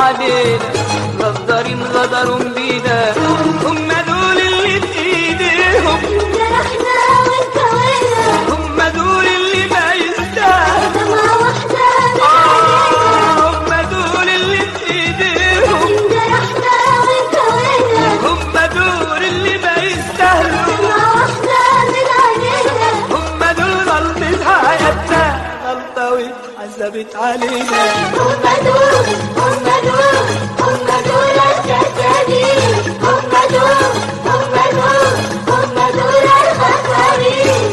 علينا غدارين غدروا بينا هم دول اللي بايديهم جرحنا وانكوينا هم دول اللي ما يستاهلوا دمعة واحدة من عينينا هم دول اللي بايديهم جرحنا وانكوينا هم دول اللي ما يستاهلوا دمعة واحدة من عينينا هم دول غلطة حياتنا غلطة واتحسبت علينا هم دول هم دول هم دول الكذابين هم دول هم دول هم دول الخسارين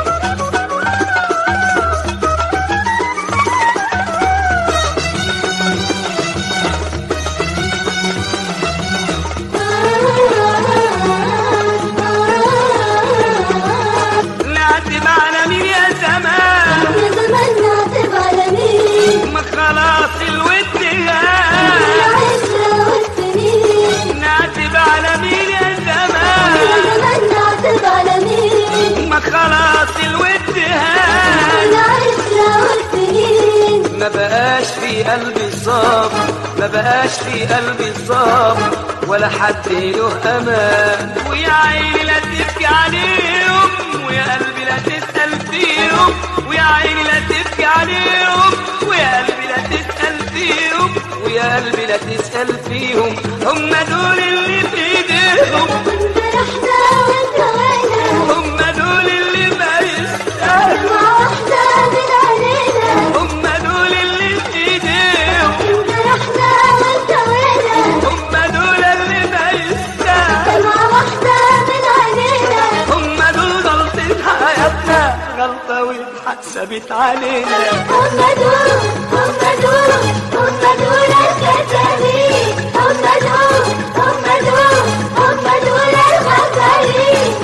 نعتب على مين يا زمان يا زمان نعتب على مين ما خلاص الود غاب العشرة والسنين نعتب على مين يا يا زمان زمان نعتب على مين ما خلاص الود هان العشرة والسنين ما بقاش في قلبي صاب ما بقاش في قلبي صاب ولا حد له امان ويا عيني لا تبكي عليهم ويا قلبي لا تسأل فيهم ويا عيني لا تبكي عليهم ويا قلبي لا تسأل فيهم ويا قلبي لا تسأل فيهم هم دول اللي في ايديهم جرحنا وانكوينا هم دول اللي ما يستاهلوا دمعة واحدة من عينينا هم دول اللي في ايديهم جرحنا وانكوينا هم دول اللي ما يستاهلوا دمعة واحدة من عينينا هم دول غلطة حياتنا غلطة واتحسبت علينا هم دول هم دول هم دول الكذابين هم دول هم دول هم دول الخسارين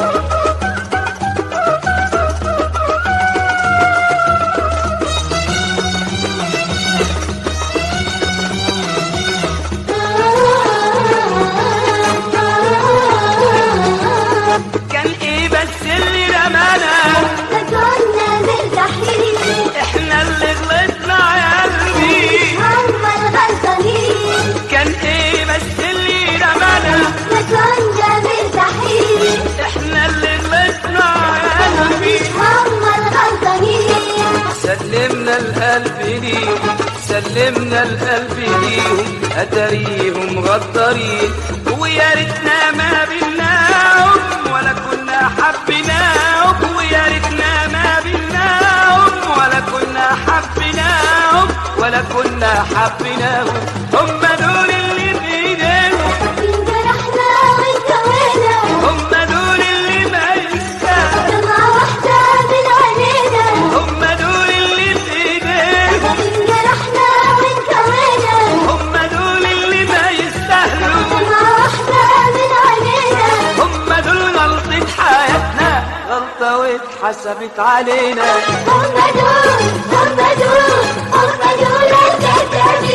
كان ايه بس اللي رمانا كنا مرتاحين احنا اللي غلطنا يا قلبي هم الغلطانين كان ايه بس اللي رمانا كنا مرتاحين احنا اللي غلطنا يا قلبي هم الغلطانين سلمنا القلب ليهم سلمنا القلب ليهم اتاريهم غدارين ويا ريتنا ما بيناهم ولا كنا حبيناهم ويا ريتنا ما بيناهم ولا كنا حبيناهم ولا كنا حبيناهم هم دول اللي في ايديهم جرحنا وانكوينا هم دول اللي ما يستاهلوا دمعة واحدة من عينينا هم دول اللي في ايديهم جرحنا وانكوينا هم دول اللي ما يستاهلوا دمعة واحدة من عينينا هم دول غلطة حياتنا غلطة واتحسبت علينا هم دول هم دول هم دول الكذابين